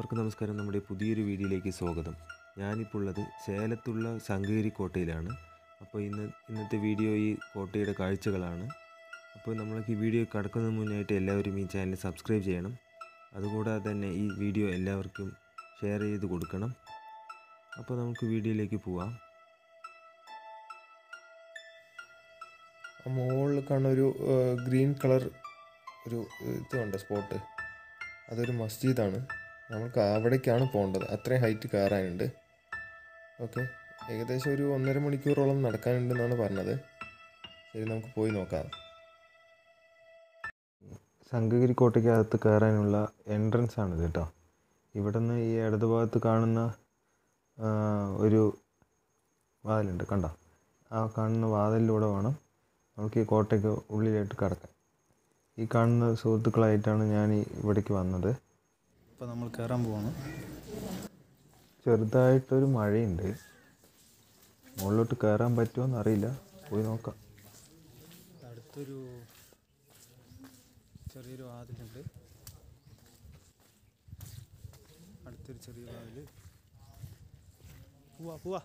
എല്ലാവർക്കും നമസ്കാരം നമ്മുടെ പുതിയൊരു വീഡിയോയിലേക്ക് സ്വാഗതം ഞാനിപ്പോൾ ഉള്ളത് സേലത്തുള്ള ശങ്കേരി കോട്ടയിലാണ് അപ്പോൾ ഇന്ന് ഇന്നത്തെ വീഡിയോ ഈ കോട്ടയുടെ കാഴ്ചകളാണ് അപ്പോൾ നമ്മൾക്ക് ഈ വീഡിയോ കടക്കുന്നതിന് മുന്നായിട്ട് എല്ലാവരും ഈ ചാനൽ സബ്സ്ക്രൈബ് ചെയ്യണം അതുകൂടാതെ തന്നെ ഈ വീഡിയോ എല്ലാവർക്കും ഷെയർ ചെയ്ത് കൊടുക്കണം അപ്പോൾ നമുക്ക് വീഡിയോയിലേക്ക് പോവാം ആ മുകളിൽ കാണുന്ന ഒരു ഗ്രീൻ കളർ ഒരു ഇത് ഉണ്ട് സ്പോട്ട് അതൊരു മസ്ജിദാണ് നമുക്ക് അവിടേക്കാണ് പോകേണ്ടത് അത്രയും ഹൈറ്റ് കയറാനുണ്ട് ഓക്കെ ഏകദേശം ഒരു ഒന്നര മണിക്കൂറോളം നടക്കാനുണ്ടെന്നാണ് പറഞ്ഞത് ശരി നമുക്ക് പോയി നോക്കാം ശങ്കഗിരി കോട്ടയ്ക്കകത്ത് കയറാനുള്ള എൻട്രൻസ് ആണിത് കേട്ടോ ഇവിടെ നിന്ന് ഈ ഇടതുഭാഗത്ത് കാണുന്ന ആ, ഒരു വാതിലുണ്ട് കണ്ടോ ആ കാണുന്ന വാതിലിലൂടെ വേണം നമുക്ക് ഈ കോട്ടയ്ക്ക് ഉള്ളിലായിട്ട് കടക്കാൻ ഈ കാണുന്ന സുഹൃത്തുക്കളായിട്ടാണ് ഞാൻ ഈ ഇവിടേക്ക് വന്നത് ഇപ്പോൾ നമ്മൾ കയറാൻ പോവാണ് ചെറുതായിട്ടൊരു മഴയുണ്ട് മുകളിലോട്ട് കയറാൻ പറ്റുമോ എന്നറിയില്ല പോയി നോക്കാം അടുത്തൊരു ചെറിയൊരു വാതിലുണ്ട് അടുത്തൊരു ചെറിയ വാതിൽ പോവാ പോവാ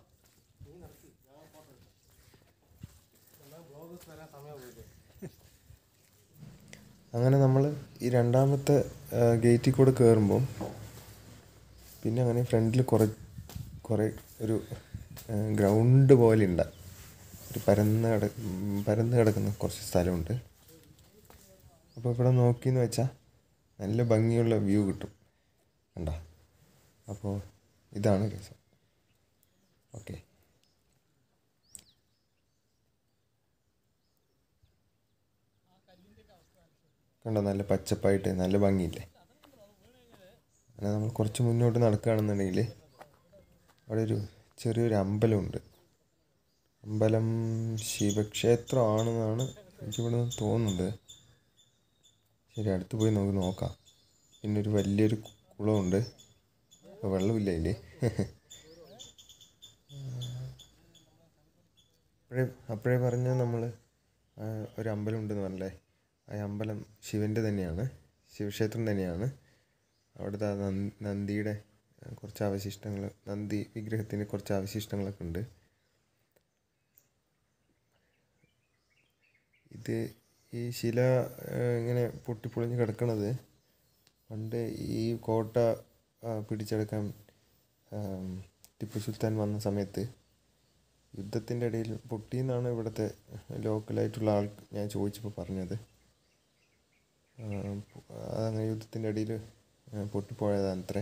അങ്ങനെ നമ്മൾ ഈ രണ്ടാമത്തെ ഗേറ്റിൽ കൂടെ കയറുമ്പോൾ പിന്നെ അങ്ങനെ ഫ്രണ്ടിൽ കുറേ കുറേ ഒരു ഗ്രൗണ്ട് പോലെ ഉണ്ട് ഒരു പരന്ന് കിട ഉം, പരന്ന് കിടക്കുന്ന കുറച്ച് സ്ഥലമുണ്ട് അപ്പോൾ ഇവിടെ നോക്കിയെന്ന് വെച്ചാൽ നല്ല ഭംഗിയുള്ള വ്യൂ കിട്ടും കണ്ട അപ്പോൾ ഇതാണ് രസം ഓക്കെ കണ്ടോ നല്ല പച്ചപ്പായിട്ട് നല്ല ഭംഗിയില്ലേ അങ്ങനെ നമ്മൾ കുറച്ച് മുന്നോട്ട് നടക്കുകയാണെന്നുണ്ടെങ്കിൽ അവിടെ ഒരു ചെറിയൊരു അമ്പലമുണ്ട് അമ്പലം ശിവക്ഷേത്രമാണെന്നാണ് എനിക്കിവിടെ നിന്ന് തോന്നുന്നത് ശരി അടുത്ത് പോയി നമുക്ക് നോക്കാം പിന്നെ ഒരു വലിയൊരു കുളമുണ്ട് അപ്പോൾ വെള്ളമില്ല ഇതിൽ അപ്പോഴേ അപ്പോഴേ പറഞ്ഞ നമ്മൾ ഒരു അമ്പലം ഉണ്ടെന്ന് പറഞ്ഞല്ലേ ആ അമ്പലം ശിവൻ്റെ തന്നെയാണ് ശിവക്ഷേത്രം തന്നെയാണ് അവിടുത്തെ ആ നന്ദി നന്ദിയുടെ ആ, കുറച്ച് അവശിഷ്ടങ്ങൾ നന്ദി വിഗ്രഹത്തിന് കുറച്ച് അവശിഷ്ടങ്ങളൊക്കെ ഉണ്ട് ഇത് ഈ ശില ആ, ഇങ്ങനെ പൊട്ടിപ്പൊളിഞ്ഞ് കിടക്കണത് പണ്ട് ഈ കോട്ട ആ, പിടിച്ചെടുക്കാൻ ആ, ടിപ്പു സുൽത്താൻ വന്ന സമയത്ത് യുദ്ധത്തിൻ്റെ ഇടയിൽ പൊട്ടിയെന്നാണ് ഇവിടുത്തെ ലോക്കലായിട്ടുള്ള ആൾ ഞാൻ ചോദിച്ചപ്പോൾ പറഞ്ഞത് ആ, അതങ്ങനെ യുദ്ധത്തിൻ്റെ ഇടയിൽ പൊട്ടിപ്പോയതാണ് അത്രേ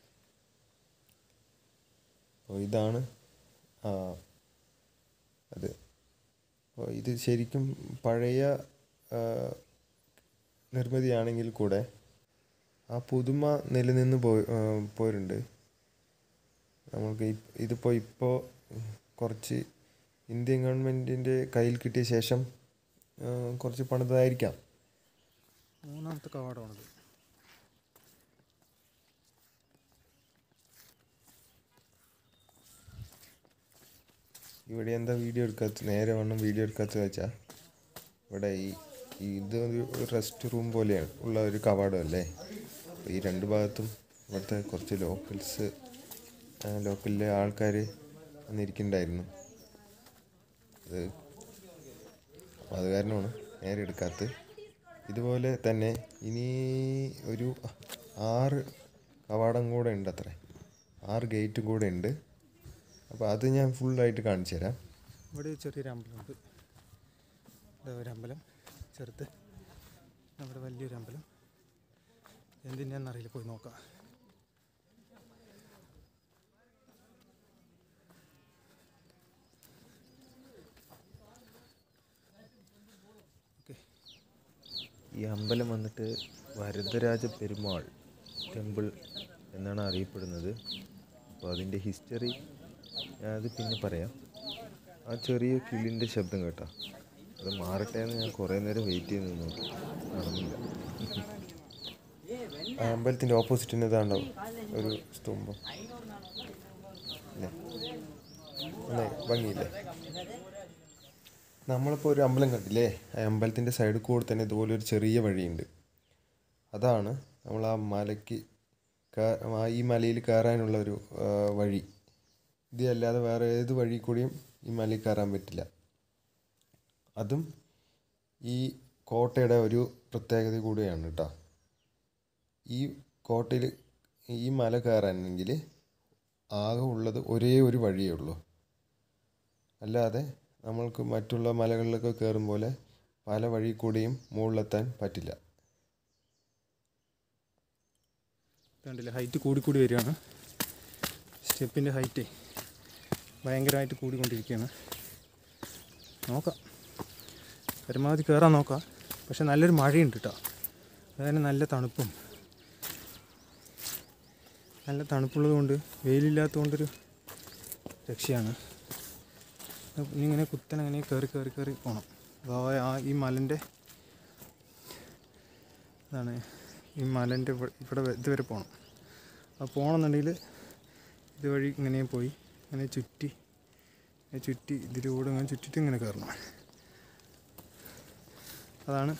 അപ്പോൾ ഇതാണ് ആ, അത് അപ്പോൾ ഇത് ശരിക്കും പഴയ ആ, നിർമ്മിതിയാണെങ്കിൽ കൂടെ ആ പുതുമ നിലനിന്ന് പോയി ആ, പോരുണ്ട് നമുക്ക് ഇ- ഇതിപ്പോൾ ഇപ്പോൾ കുറച്ച് ഇന്ത്യൻ ഗവൺമെൻറ്റിൻ്റെ കയ്യിൽ കിട്ടിയ ശേഷം ആ, കുറച്ച് പണിതായിരിക്കാം മൂന്നാമത്തെ കവാടമാണിത് ഇവിടെ എന്താ വീഡിയോ എടുക്കാത്ത നേരെ വണ്ണം വീഡിയോ എടുക്കാത്തത് വെച്ചാൽ ഇവിടെ ഈ ഈ ഇത് ഒരു റെസ്റ്റ് റൂം പോലെയാണ് ഉള്ള ഒരു കവാടം അല്ലേ അപ്പോൾ ഈ രണ്ട് ഭാഗത്തും ഇവിടുത്തെ കുറച്ച് ലോക്കൽസ് ലോക്കലിലെ ആൾക്കാർ വന്നിരിക്കുന്നുണ്ടായിരുന്നു അത് അപ്പോൾ അത് കാരണമാണ് നേരെ എടുക്കാത്തത് ഇതുപോലെ തന്നെ ഇനി ഒരു ആറ് കവാടം കൂടെ ഉണ്ട് അത്രേ ആറ് ഗേറ്റും കൂടെ ഉണ്ട് അപ്പോൾ അത് ഞാൻ ഫുള്ളായിട്ട് കാണിച്ചു തരാം ഇവിടെ ഒരു ചെറിയൊരു അമ്പലമുണ്ട് ഇവിടെ ഒരു അമ്പലം ചെറുത്ത് അവിടെ വലിയൊരു അമ്പലം എന്തിനാന്നറിയില്ല പോയി നോക്കാം ഓക്കെ ഈ അമ്പലം വന്നിട്ട് വരദരാജ പെരുമാൾ ടെമ്പിൾ എന്നാണ് അറിയപ്പെടുന്നത് അപ്പോൾ അതിൻ്റെ ഹിസ്റ്ററി അത് പിന്നെ പറയാം ആ ചെറിയ കിളിൻ്റെ ശബ്ദം കേട്ടോ അത് മാറട്ടെ എന്ന് ഞാൻ കുറേ നേരം വെയിറ്റ് ചെയ്ത് നിന്നു നടന്നില്ല ആ അമ്പലത്തിൻ്റെ ഓപ്പോസിറ്റിന് ഇതാണ്ടോ ഒരു സ്തംഭം ഇല്ലേ നന്നായി ഭംഗിയില്ലേ നമ്മളിപ്പോൾ ഒരു അമ്പലം കണ്ടില്ലേ ആ അമ്പലത്തിൻ്റെ സൈഡിൽ കൂടെ തന്നെ ഇതുപോലെ ഒരു ചെറിയ വഴിയുണ്ട് അതാണ് നമ്മൾ ആ മലയ്ക്ക് കേ- ആ ഈ മലയിൽ കയറാനുള്ള ഒരു ആ, വഴി ഇത് അല്ലാതെ വേറെ ഏത് വഴി കൂടിയും ഈ മലയിൽ കയറാൻ പറ്റില്ല അതും ഈ കോട്ടയുടെ ഒരു പ്രത്യേകത കൂടിയാണ് കേട്ടോ ഈ കോട്ടയിൽ ഈ മല കയറാനെങ്കിൽ ആകെ ഉള്ളത് ഒരേ ഒരു വഴിയേ ഉള്ളൂ അല്ലാതെ നമ്മൾക്ക് മറ്റുള്ള മലകളിലൊക്കെ കയറും പോലെ പല വഴി കൂടിയും മുകളിലെത്താൻ പറ്റില്ല കണ്ടില്ല ഹൈറ്റ് കൂടി കൂടി വരികയാണ് സ്റ്റെപ്പിൻ്റെ ഹൈറ്റ് ഭയങ്കരമായിട്ട് കൂടിക്കൊണ്ടിരിക്കുകയാണ് നോക്കാം പരമാവധി കയറാൻ നോക്കാം പക്ഷെ നല്ലൊരു മഴയുണ്ട് കേട്ടോ അതുതന്നെ നല്ല തണുപ്പും നല്ല തണുപ്പുള്ളത് കൊണ്ട് വെയിലില്ലാത്തത് കൊണ്ടൊരു രക്ഷയാണ് ഇനി ഇങ്ങനെ കുത്തനെ അങ്ങനെ കയറി കയറി കയറി പോകണം അതായത് ആ ഈ മലൻ്റെ ഇതാണ് ഈ മലൻ്റെ ഇവ- ഇവിടെ വരെ- ഇതുവരെ പോകണം അപ്പോൾ പോകണമെന്നുണ്ടെങ്കിൽ ഇതുവഴി ഇങ്ങനെ പോയി ഇങ്ങനെ ചുറ്റി ഇങ്ങനെ ചുറ്റി ഇതിലൂടെ ഇങ്ങനെ ചുറ്റിട്ട് ഇങ്ങനെ കയറണം അതാണ്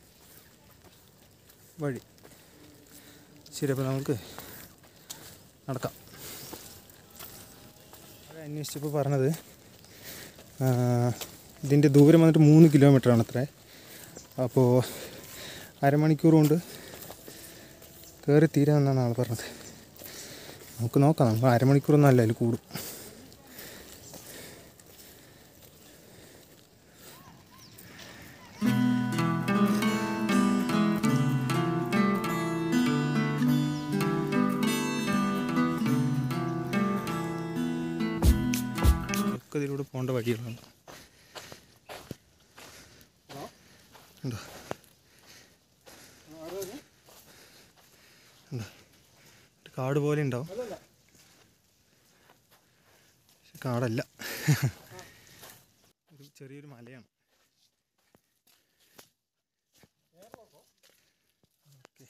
വഴി ശരി അപ്പോൾ നമുക്ക് നടക്കാം അത് അന്വേഷിച്ചപ്പോൾ പറഞ്ഞത് ആ, ഇതിൻ്റെ ദൂരം വന്നിട്ട് മൂന്ന് കിലോമീറ്റർ ആണ് അത്രേ അപ്പോൾ അരമണിക്കൂർ കൊണ്ട് കയറി തീരാമെന്നാണ് ആൾ പറഞ്ഞത് നമുക്ക് നോക്കാം നമുക്ക് അരമണിക്കൂറൊന്നും അല്ല അതിൽ കൂടും ഒക്കെ ഇതിലൂടെ പോകേണ്ട വഴികളാണ് ഉണ്ടോ ഉണ്ടോ ഒരു കാട് പോലെ ഉണ്ടാവും പക്ഷെ കാടല്ല ഒരു ചെറിയൊരു മലയാണ് ഓക്കെ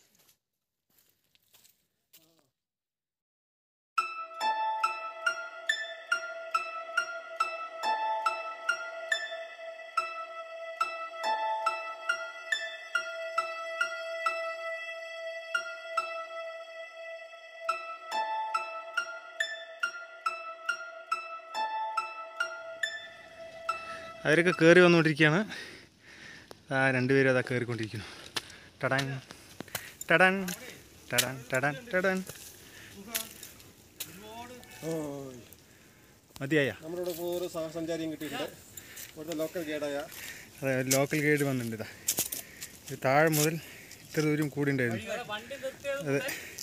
അവരൊക്കെ കയറി വന്നുകൊണ്ടിരിക്കുകയാണ് ആ രണ്ടുപേരും അതാ കയറിക്കൊണ്ടിരിക്കുന്നു ടടാൻ ടടാൻ ടടാൻ ടടാൻ ടടാൻ മതിയായ നമ്മളിവിടെ ഒരു സഹസഞ്ചാരിയും കിട്ടിയിട്ടുണ്ട് ഇവിടുത്തെ ലോക്കൽ ഗൈഡായ അതെ ഒരു ലോക്കൽ ഗൈഡ് വന്നിട്ടുണ്ട് ഇതാ ഇത് താഴെ മുതൽ ഇത്ര ദൂരം കൂടി ഉണ്ടായിരുന്നു അതെ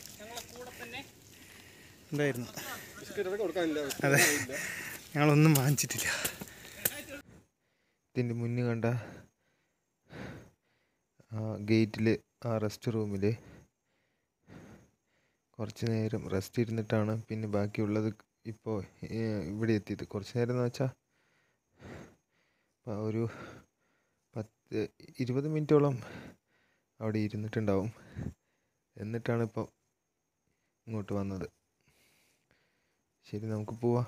ഉണ്ടായിരുന്നു ബിസ്ക്കറ്റ് ഒക്കെ കൊടുക്കാനില്ല അതെ ഞങ്ങളൊന്നും വാങ്ങിച്ചിട്ടില്ല ഇതിൻ്റെ മുന്നേ കണ്ട ആ ഗേറ്റിൽ ആ റെസ്റ്റ് റൂമിൽ കുറച്ച് നേരം റെസ്റ്റ് ഇരുന്നിട്ടാണ് പിന്നെ ബാക്കിയുള്ളത് ഇപ്പോൾ ഇവിടെ എത്തിയത് കുറച്ച് നേരം എന്ന് വെച്ചാൽ ഒരു പത്ത് ഇരുപത് മിനിറ്റോളം അവിടെ ഇരുന്നിട്ടുണ്ടാവും എന്നിട്ടാണ് ഇപ്പോൾ ഇങ്ങോട്ട് വന്നത് ശരി നമുക്ക് പോവാം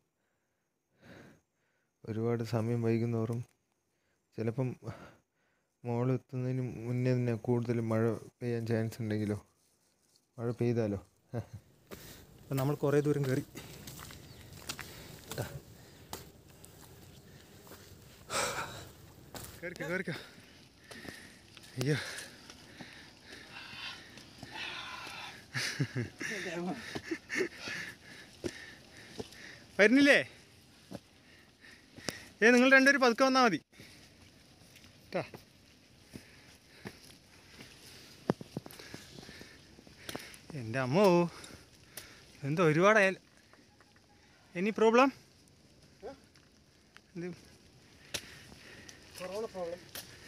ഒരുപാട് സമയം വൈകുന്നോറും ചിലപ്പം മോളെത്തുന്നതിന് മുന്നേ തന്നെ കൂടുതൽ മഴ പെയ്യാൻ ചാൻസ് ഉണ്ടെങ്കിലോ മഴ പെയ്താലോ അപ്പം നമ്മൾ കുറേ ദൂരം കയറി കയറിക്കോ കയറിക്കോ അയ്യോ വരുന്നില്ലേ ഏ നിങ്ങൾ രണ്ടുപേരും പതുക്കെ വന്നാൽ മതി ട്ടാ എൻ്റെ അമ്മോ എന്തോ ഒരുപാടായാൽ എനി പ്രോബ്ലം എന്ത് കൊറോണ പ്രോബ്ലം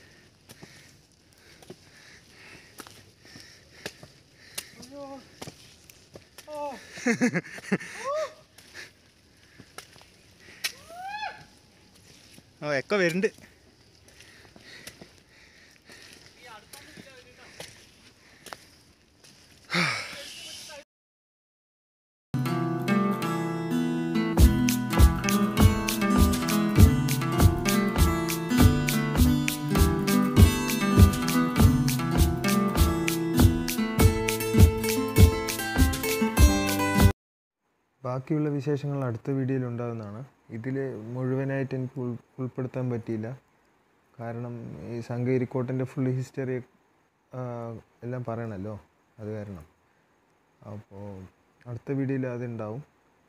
ഓ ഒക്കെ വരുന്നുണ്ട് ബാക്കിയുള്ള വിശേഷങ്ങൾ അടുത്ത വീഡിയോയിൽ ഉണ്ടാകുന്നതാണ് ഇതിൽ മുഴുവനായിട്ട് എനിക്ക് ഉൾ ഉൾപ്പെടുത്താൻ പറ്റിയില്ല കാരണം ഈ സംഗീരിക്കോട്ടിൻ്റെ ഫുൾ ഹിസ്റ്ററി എല്ലാം പറയണമല്ലോ അത് കാരണം അപ്പോൾ അടുത്ത വീഡിയോയിൽ അതുണ്ടാവും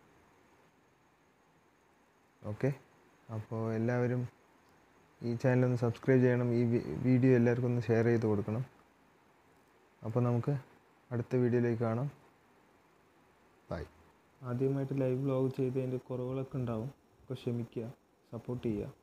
ഓക്കെ അപ്പോൾ എല്ലാവരും ഈ ചാനലൊന്ന് സബ്സ്ക്രൈബ് ചെയ്യണം ഈ വി- വീഡിയോ എല്ലാവർക്കും ഒന്ന് ഷെയർ ചെയ്ത് കൊടുക്കണം അപ്പോൾ നമുക്ക് അടുത്ത വീഡിയോയിലേക്ക് കാണാം ബൈ ആദ്യമായിട്ട് ലൈവ് വ്ലോഗ് ചെയ്തതിൻ്റെ കുറവുകളൊക്കെ ഉണ്ടാവും അപ്പോൾ ക്ഷമിക്കുക സപ്പോർട്ട് ചെയ്യുക